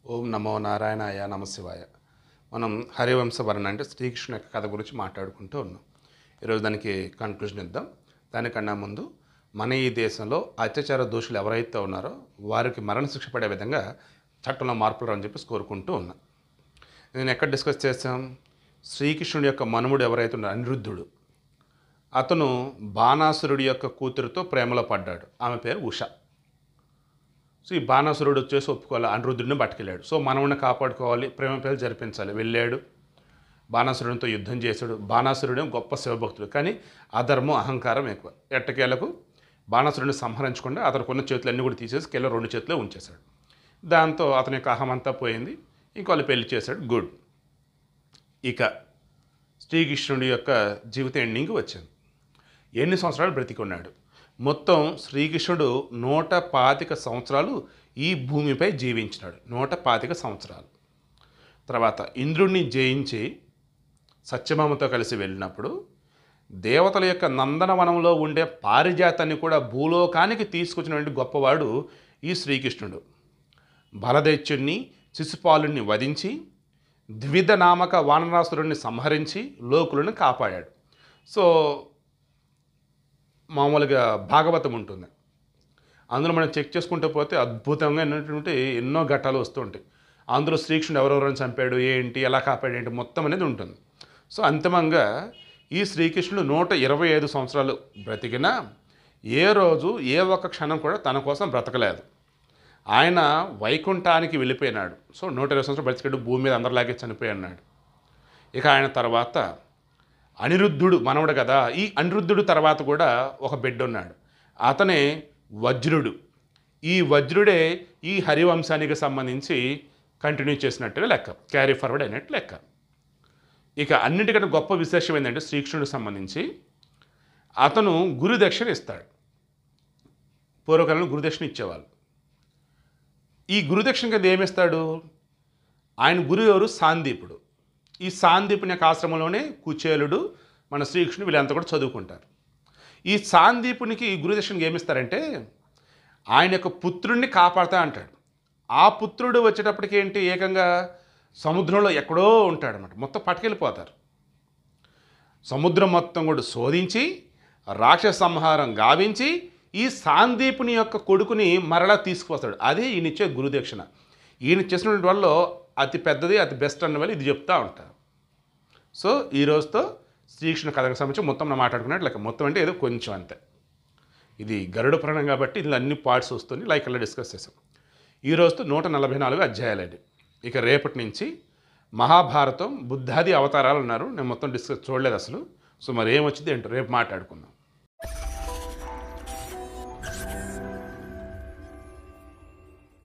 ఓం నమో నారాయణాయ నమశివాయ మనం హరివంశ వర్ణ అంటే శ్రీకృష్ణుని యొక్క కథ గురించి మాట్లాడుకుంటూ ఉన్నాం ఈరోజు దానికి కన్క్లూజన్ ఇద్దాం దానికన్నా ముందు మన ఈ దేశంలో అత్యాచార దోషులు ఎవరైతే ఉన్నారో వారికి మరణశిక్ష పడే విధంగా చట్టంలో మార్పులు అని చెప్పేసి కోరుకుంటూ ఉన్నా నేను ఎక్కడ డిస్కస్ చేశాం శ్రీకృష్ణుడి యొక్క మనుముడు ఎవరైతే ఉన్నారో అనిరుద్ధుడు అతను బాణాసురుడి యొక్క కూతురుతో ప్రేమలో పడ్డాడు ఆమె పేరు ఉష సో ఈ బాణాసురుడు వచ్చేసి ఒప్పుకోవాలి అనిరుద్ధుడిని పట్టుకెళ్ళాడు సో మనవుని కాపాడుకోవాలి ప్రేమ పేరు జరిపించాలి వెళ్ళాడు బాణాసురుడితో యుద్ధం చేశాడు బాణాసురుడు గొప్ప శివభక్తుడు కానీ అధర్మం అహంకారం ఎక్కువ ఎట్టకేలకు బాణాసురుడిని సంహరించకుండా అతనికి ఉన్న చేతులు అన్నీ కూడా తీసేసి కిలో రెండు చేతులే ఉంచేశాడు దాంతో అతని యొక్క అహం అంతా పోయింది ఇంక వాళ్ళు పెళ్లి చేశాడు గుడ్ ఇక శ్రీకృష్ణుడి యొక్క జీవిత ఎండింగ్ వచ్చింది ఎన్ని సంవత్సరాలు బ్రతికున్నాడు మొత్తం శ్రీకృష్ణుడు నూట పాతిక సంవత్సరాలు ఈ భూమిపై జీవించినాడు నూట పాతిక సంవత్సరాలు తర్వాత ఇంద్రుడిని జయించి సత్యభామతో కలిసి వెళ్ళినప్పుడు దేవతల యొక్క నందనవనంలో ఉండే పారిజాతాన్ని కూడా భూలోకానికి తీసుకొచ్చినటువంటి గొప్పవాడు ఈ శ్రీకృష్ణుడు బలదైత్యుణ్ణి శిశుపాలుని వధించి ద్విధ నామక వానరాసురుణ్ణి సంహరించి లోకులను కాపాడాడు సో మామూలుగా భాగవతం ఉంటుంది అందులో మనం చెక్ చేసుకుంటూ పోతే అద్భుతంగా ఉన్నటువంటి ఎన్నో ఘట్టాలు వస్తూ ఉంటాయి అందులో శ్రీకృష్ణుడు ఎవరెవరిని చంపాడు ఏంటి ఎలా కాపాడు ఏంటి మొత్తం అనేది ఉంటుంది సో అంతిమంగా ఈ శ్రీకృష్ణుడు నూట ఇరవై ఐదు సంవత్సరాలు బ్రతికినా ఏ రోజు ఏ ఒక్క క్షణం కూడా తన కోసం బ్రతకలేదు ఆయన వైకుంఠానికి వెళ్ళిపోయినాడు సో నూట ఇరవై సంవత్సరాలు బ్రతికాడు భూమి మీద అందరిలాగే చనిపోయి అన్నాడు ఇక ఆయన తర్వాత అనిరుద్ధుడు మనవడు కదా ఈ అనిరుద్ధుడు తర్వాత కూడా ఒక బిడ్డ ఉన్నాడు అతనే వజ్రుడు ఈ వజ్రుడే ఈ హరివంశానికి సంబంధించి కంటిన్యూ చేసినట్టుగా లెక్క క్యారీ ఫార్వర్డ్ అయినట్టు లెక్క ఇక అన్నిటికంటే గొప్ప విశేషం ఏంటంటే శ్రీకృష్ణుడికి సంబంధించి అతను గురుదక్షిణ ఇస్తాడు పూర్వకాలంలో గురుదక్షిణ ఇచ్చేవాళ్ళు ఈ గురుదక్షిణ కింద ఏమిస్తాడు ఆయన గురువు ఎవరు సాందీపుడు ఈ సాందీపుని యొక్క ఆశ్రమంలోనే కుచేలుడు మన శ్రీకృష్ణుడు వీళ్ళంతా కూడా చదువుకుంటారు ఈ సాందీపునికి ఈ గురుదక్షిణకి ఏమిస్తారంటే ఆయన యొక్క పుత్రుణ్ణి కాపాడుతా అంటాడు ఆ పుత్రుడు వచ్చేటప్పటికి ఏంటి ఏకంగా సముద్రంలో ఎక్కడో ఉంటాడనమాట మొత్తం పట్టుకెళ్ళిపోతారు సముద్రం మొత్తం కూడా శోధించి రాక్షస సంహారం గావించి ఈ సాందీపుని యొక్క కొడుకుని మరలా తీసుకువస్తాడు అదే ఈయన ఇచ్చే గురుదక్షిణ ఈయన చేసినటువంటి వాళ్ళు అతి పెద్దది అతి బెస్ట్ అన్న వాళ్ళు ఇది చెప్తా ఉంటారు సో ఈ రోజుతో శ్రీకృష్ణ కథకు సంబంధించి మొత్తం మనం మాట్లాడుకున్నట్టు లెక్క మొత్తం అంటే ఏదో కొంచెం అంతే ఇది గరుడ పురాణం కాబట్టి ఇందులో అన్ని పార్ట్స్ వస్తుంది లైక్ అలా డిస్కస్ చేసాం ఈ రోజుతో నూట నలభై నాలుగు అధ్యాయాలండి ఇక రేపటి నుంచి మహాభారతం బుద్ధాది అవతారాలు ఉన్నారు నేను మొత్తం డిస్కస్ చూడలేదు అసలు సో మరి ఏమొచ్చింది ఏంటో రేపు మాట్లాడుకుందాం